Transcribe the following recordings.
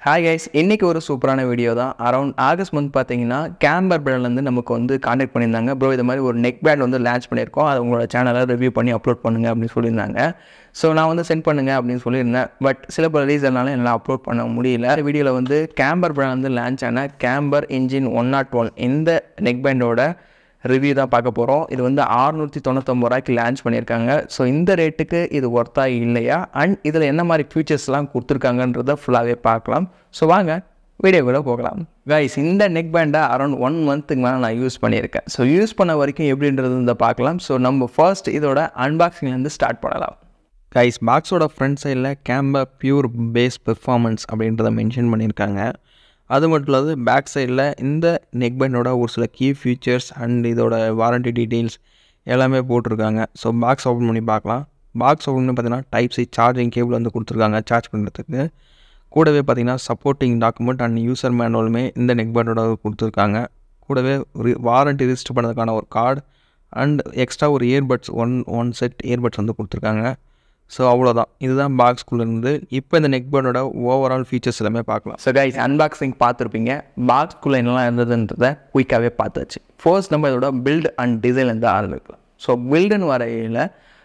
hi guys இன்றைக்கி ஒரு சூப்பரான வீடியோ தான் அரௌண்ட் ஆகஸ்ட் மந்த் பார்த்தீங்கன்னா கேம்பர் பிராண்ட்லேருந்து நமக்கு வந்து காண்டாக்ட் பண்ணியிருந்தாங்க ப்ரோ இது மாதிரி ஒரு நெக் பேண்ட் வந்து லான்ச் பண்ணியிருக்கோம் அது உங்களோட சேனலில் ரிவ்யூ பண்ணி அப்லோட் பண்ணுங்க அப்படின்னு சொல்லியிருந்தாங்க ஸோ நான் வந்து சென்ட் பண்ணுங்க அப்படின்னு சொல்லியிருந்தேன் பட் சில பல ரீசன்னால என்னால் அப்லோட் பண்ண முடியல வீடியோவில் வந்து கேம்பர் பிராண்ட் வந்து லான்ச் ஆன Camber engine one naught one இந்த நெக் பேண்டோட ரிவ்யூ தான் பார்க்க போகிறோம் இது வந்து ஆறுநூற்றி தொண்ணூத்தொம்பது ரூபாய்க்கு லான்ச் பண்ணியிருக்காங்க ஸோ இந்த ரேட்டுக்கு இது ஒர்த்தா இல்லையா அண்ட் இதில் என்ன மாதிரி ஃபீச்சர்ஸ்லாம் கொடுத்துருக்காங்கன்றத ஃபுல்லாகவே பார்க்கலாம் ஸோ வாங்க வீடியோக்குள்ளே போகலாம் கைஸ் இந்த நெக் பேண்டை அரௌண்ட் ஒன் மந்த்துக்கு மேலே நான் யூஸ் பண்ணியிருக்கேன் ஸோ யூஸ் பண்ண வரைக்கும் எப்படின்றது இந்த பார்க்கலாம் ஸோ நம்ம ஃபர்ஸ்ட் இதோட அன்பாக்சிங்லேருந்து ஸ்டார்ட் பண்ணலாம் கைஸ் பாக்ஸோட ஃப்ரண்ட் சைடில் கேம்பர் பியூர் பேஸ் பெர்ஃபார்மன்ஸ் அப்படின்றத மென்ஷன் பண்ணியிருக்காங்க அது மட்டும் இல்லாத பேக் சைடில் இந்த நெக் பேண்டோட ஒரு சில கீ ஃபீச்சர்ஸ் அண்ட் இதோட வாரண்டி டீட்டெயில்ஸ் எல்லாமே போட்டிருக்காங்க ஸோ பாக்ஸ் ஓப்பன் பண்ணி பார்க்கலாம் பாக்ஸ் ஓப்பன் பண்ணி பார்த்தீங்கன்னா டைப் சி சார்ஜிங் கேபிள் வந்து கொடுத்துருக்காங்க சார்ஜ் பண்ணுறதுக்கு கூடவே பார்த்தீங்கன்னா சப்போர்ட்டிங் டாக்குமெண்ட் அண்ட் யூசர் மேனுவலுமே இந்த நெக் பேண்டோட கொடுத்துருக்காங்க கூடவே ஒரு வாரண்டி ரிஜிஸ்டர் பண்ணதுக்கான ஒரு கார்டு அண்ட் எக்ஸ்ட்ரா ஒரு earbuds one one set earbuds வந்து கொடுத்துருக்காங்க ஸோ அவ்வளோதான் இதுதான் பாக்ஸ்குள்ளே இருந்து இப்போ இந்த நெக் பேண்டோட ஓவரால் ஃபீச்சர்ஸ் எல்லாமே பார்க்கலாம் ஸோ கைஸ் அன்பாக்சிங் பார்த்துருப்பீங்க பாக்ஸ்குள்ளே என்னெல்லாம் இருந்ததுன்றதை குயிக்காகவே பார்த்தாச்சு ஃபர்ஸ்ட் நம்ம இதோட பில்ட் அண்ட் டிசைன்லேருந்து ஆரம்பிக்கலாம் ஸோ பில்டுன்னு வரையில்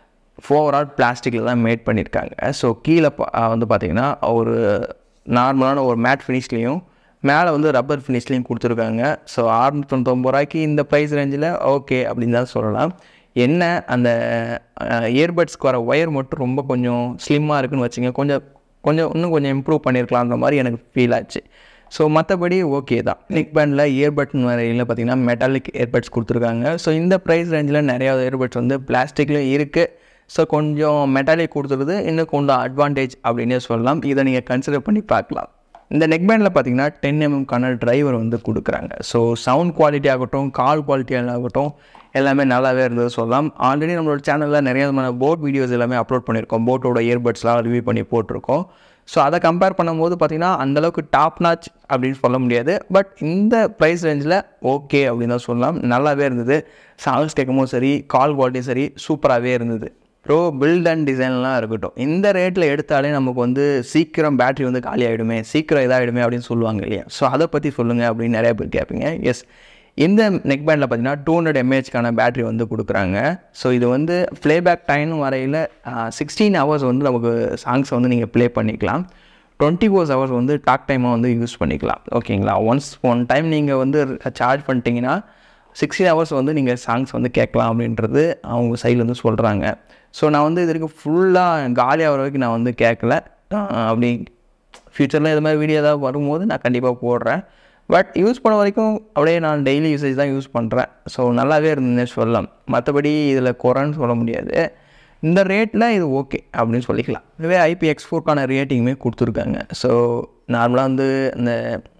ஓவரால் பிளாஸ்டிக்கில் தான் மேட் பண்ணியிருக்காங்க ஸோ கீழே பா- வந்து பார்த்திங்கன்னா ஒரு நார்மலான ஒரு மேட் ஃபினிஷ்லேயும் மேலே வந்து ரப்பர் ஃபினிஷ்லேயும் கொடுத்துருக்காங்க ஸோ அறுநூற்றி தொண்ணூத்தொம்பது ரூபாய்க்கு இந்த ப்ரைஸ் ரேஞ்சில் ஓகே அப்படின்னு தான் சொல்லலாம் என்ன அந்த இயர்பட்ஸ்க்கு வர ஒயர் மட்டும் ரொம்ப கொஞ்சம் ஸ்லிம்மாக இருக்குன்னு வச்சுங்க கொஞ்சம் கொஞ்சம் இன்னும் கொஞ்சம் இம்ப்ரூவ் பண்ணியிருக்கலான்ற மாதிரி எனக்கு ஃபீல் ஆச்சு ஸோ மற்றபடி ஓகே தான் நெக் பேண்டில் இயர்பட்ஸ் வரையில் பார்த்தீங்கன்னா மெட்டாலிக் இயர்பட்ஸ் கொடுத்துருக்காங்க ஸோ இந்த ப்ரைஸ் ரேஞ்சில் நிறையா இயர்பட்ஸ் வந்து பிளாஸ்டிக்லையும் இருக்குது ஸோ கொஞ்சம் மெட்டாலிக் கொடுத்துருது இன்னும் கொஞ்சம் அட்வான்டேஜ் அப்படின்னே சொல்லலாம் இதை நீங்கள் கன்சிடர் பண்ணி பார்க்கலாம் இந்த நெக் பேண்டில் பார்த்தீங்கன்னா டென் எம்எம்க்கான டிரைவர் வந்து கொடுக்குறாங்க ஸோ சவுண்ட் குவாலிட்டி ஆகட்டும் கால் குவாலிட்டி ஆகட்டும் எல்லாமே நல்லாவே இருந்தது சொல்லலாம் ஆல்ரெடி நம்மளோட சேனலில் நிறைய விதமான போட் வீடியோஸ் எல்லாமே அப்லோட் பண்ணியிருக்கோம் போட்டோட இயர்பட்ஸ்லாம் ரிவ்யூ பண்ணி போட்டிருக்கோம் ஸோ அதை கம்பேர் பண்ணும்போது பார்த்தீங்கன்னா அந்தளவுக்கு டாப் நாச் அப்படின்னு சொல்ல முடியாது பட் இந்த ப்ரைஸ் ரேஞ்சில் ஓகே அப்படின்னு தான் சொல்லலாம் நல்லாவே இருந்தது சாங்ஸ் கேட்கும்போது சரி கால் குவாலிட்டியும் சரி சூப்பராகவே இருந்தது ப்ரோ பில்ட் அண்ட் டிசைன்லாம் இருக்கட்டும் இந்த ரேட்டில் எடுத்தாலே நமக்கு வந்து சீக்கிரம் பேட்டரி வந்து காலி ஆகிடுமே சீக்கிரம் இதாகிடுமே அப்படின்னு சொல்லுவாங்க இல்லையா ஸோ அதை பற்றி சொல்லுங்கள் அப்படின்னு நிறைய பேர் கேட்பீங்க எஸ் இந்த நெக் பேண்டில் பார்த்தீங்கன்னா டூ ஹண்ட்ரட் எம்ஏஹெச்க்கான பேட்டரி வந்து கொடுக்குறாங்க ஸோ இது வந்து ப்ளேபேக் டைம் வரையில் சிக்ஸ்டீன் ஹவர்ஸ் வந்து நமக்கு சாங்ஸை வந்து நீங்கள் ப்ளே பண்ணிக்கலாம் டுவெண்ட்டி ஃபோர்ஸ் ஹவர்ஸ் வந்து டாக் டைமாக வந்து யூஸ் பண்ணிக்கலாம் ஓகேங்களா ஒன்ஸ் ஒன் டைம் நீங்கள் வந்து சார்ஜ் பண்ணிட்டீங்கன்னா சிக்ஸ்டீன் ஹவர்ஸ் வந்து நீங்கள் சாங்ஸ் வந்து கேட்கலாம் அப்படின்றது அவங்க சைட்லேருந்து சொல்கிறாங்க ஸோ நான் வந்து இது வரைக்கும் ஃபுல்லாக காலி ஆகிற வரைக்கும் நான் வந்து கேட்கல ஆஹ் அப்படி ஃப்யூச்சரில் இது மாதிரி வீடியோ ஏதாவது வரும்போது நான் கண்டிப்பாக போடுறேன் பட் யூஸ் பண்ண வரைக்கும் அப்படியே நான் டெய்லி யூசேஜ் தான் யூஸ் பண்ணுறேன் ஸோ நல்லாவே இருந்ததுன்னே சொல்லலாம் மற்றபடி இதில் குறைன்னு சொல்ல முடியாது இந்த ரேட்டில் இது ஓகே அப்படின்னு சொல்லிக்கலாம் இதுவே ஐபி எக்ஸ்போர்ட்கான ரேட்டிங்குமே கொடுத்துருக்காங்க ஸோ நார்மலாக வந்து இந்த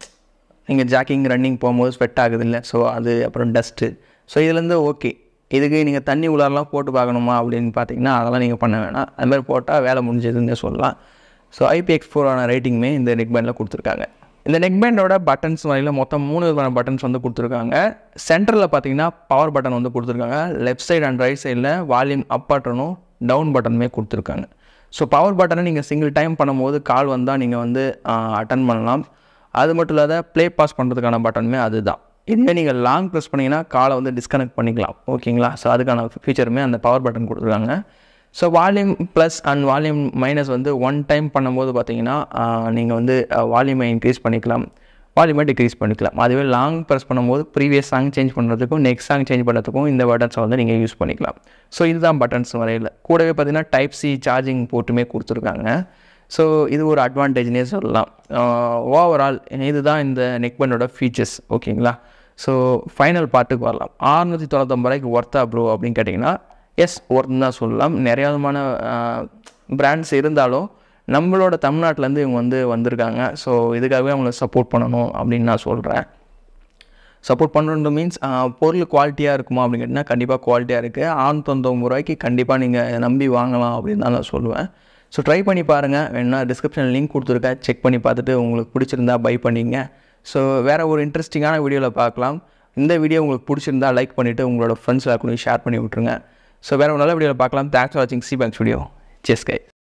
நீங்கள் ஜாக்கிங் ரன்னிங் போகும்போது ஸ்வெட் ஆகுது இல்லை ஸோ அது அப்புறம் டஸ்ட்டு ஸோ இதுலேருந்து ஓகே இதுக்கு நீங்கள் தண்ணி உள்ளாரெலாம் போட்டு பார்க்கணுமா அப்படின்னு பார்த்தீங்கன்னா அதெல்லாம் நீங்கள் பண்ண வேணாம் அது மாதிரி போட்டால் வேலை முடிஞ்சதுன்னே சொல்லலாம் ஸோ ஐபிஎக்ஸ் ஃபோரான ரேட்டிங்குமே இந்த நெக் பேண்டில் கொடுத்துருக்காங்க இந்த நெக் பேண்டோட பட்டன்ஸ் வரையில் மொத்தம் மூணு விதமான பட்டன்ஸ் வந்து கொடுத்துருக்காங்க சென்டரில் பார்த்தீங்கன்னா பவர் பட்டன் வந்து கொடுத்துருக்காங்க லெஃப்ட் சைடு அண்ட் ரைட் சைடில் வால்யூம் அப் பட்டனும் டவுன் பட்டனுமே கொடுத்துருக்காங்க ஸோ பவர் பட்டனை நீங்கள் சிங்கிள் டைம் பண்ணும்போது கால் வந்தால் நீங்கள் வந்து அட்டன் பண்ணலாம் அது மட்டும் இல்லாத ப்ளே பாஸ் பண்ணுறதுக்கான பட்டனுமே அதுதான் இதுவே நீங்கள் லாங் ப்ரெஸ் பண்ணிங்கன்னா காலை வந்து டிஸ்கனெக்ட் பண்ணிக்கலாம் ஓகேங்களா ஸோ அதுக்கான ஃபீச்சருமே அந்த பவர் பட்டன் கொடுத்துருக்காங்க so volume plus and volume minus வந்து ஒன் டைம் பண்ணும்போது பார்த்தீங்கன்னா நீங்கள் வந்து வால்யூமை இன்க்ரீஸ் பண்ணிக்கலாம் வால்யூமை டிக்ரீஸ் பண்ணிக்கலாம் அதுவே லாங் ப்ரெஸ் பண்ணும்போது ப்ரீவியஸ் சாங் சேஞ்ச் பண்ணுறதுக்கும் நெக்ஸ்ட் சாங் சேஞ்ச் பண்ணுறதுக்கும் இந்த பட்டன்ஸை வந்து நீங்கள் யூஸ் பண்ணிக்கலாம் ஸோ இதுதான் பட்டன்ஸ் வரையில் கூடவே பார்த்தீங்கன்னா டைப் சி சார்ஜிங் போட்டுமே கொடுத்துருக்காங்க ஸோ இது ஒரு அட்வான்டேஜ்னே சொல்லலாம் ஓவரால் இதுதான் இந்த நெக் பேண்டோட ஃபீச்சர்ஸ் ஓகேங்களா ஸோ ஃபைனல் பார்ட்டுக்கு வரலாம் ஆறுநூற்றி தொண்ணூத்தொம்பது ரூபாய்க்கு ஒர்த்தா ப்ரோ அப்படின்னு கேட்டிங்கன்னா எஸ் ஒர்த்னு தான் சொல்லலாம் நிறைய விதமான பிராண்ட்ஸ் இருந்தாலும் நம்மளோட தமிழ்நாட்டிலேருந்து இவங்க வந்து வந்திருக்காங்க ஸோ இதுக்காகவே அவங்கள சப்போர்ட் பண்ணணும் அப்படின்னு நான் சொல்கிறேன் சப்போர்ட் பண்ணுறது மீன்ஸ் பொருள் குவாலிட்டியாக இருக்குமா அப்படின்னு கேட்டிங்கன்னா கண்டிப்பாக குவாலிட்டியாக இருக்குது ஆறுநூத்தொம்பது ரூபாய்க்கு கண்டிப்பாக நீங்கள் நம்பி வாங்கலாம் அப்படின்னு தான் நான் சொல்லுவேன் ஸோ ட்ரை பண்ணி பாருங்கள் வேணா டிஸ்கிரிப்ஷனில் லிங்க் கொடுத்துருக்கேன் செக் பண்ணி பார்த்துட்டு உங்களுக்கு பிடிச்சிருந்தா பை பண்ணிங்க ஸோ வேறு ஒரு இன்ட்ரெஸ்டிங்கான வீடியோவில் பார்க்கலாம் இந்த வீடியோ உங்களுக்கு பிடிச்சிருந்தா லைக் பண்ணிவிட்டு உங்களோட ஃப்ரெண்ட்ஸ் எல்லாருக்கும் ஷேர் பண்ணி விட்ருங்க ஸோ வேறு ஒரு நல்ல வீடியோவில் பார்க்கலாம் தேங்க்ஸ் ஃபார் வாட்சிங் சி பேங்க்ஸ் வீடியோ செஸ் கை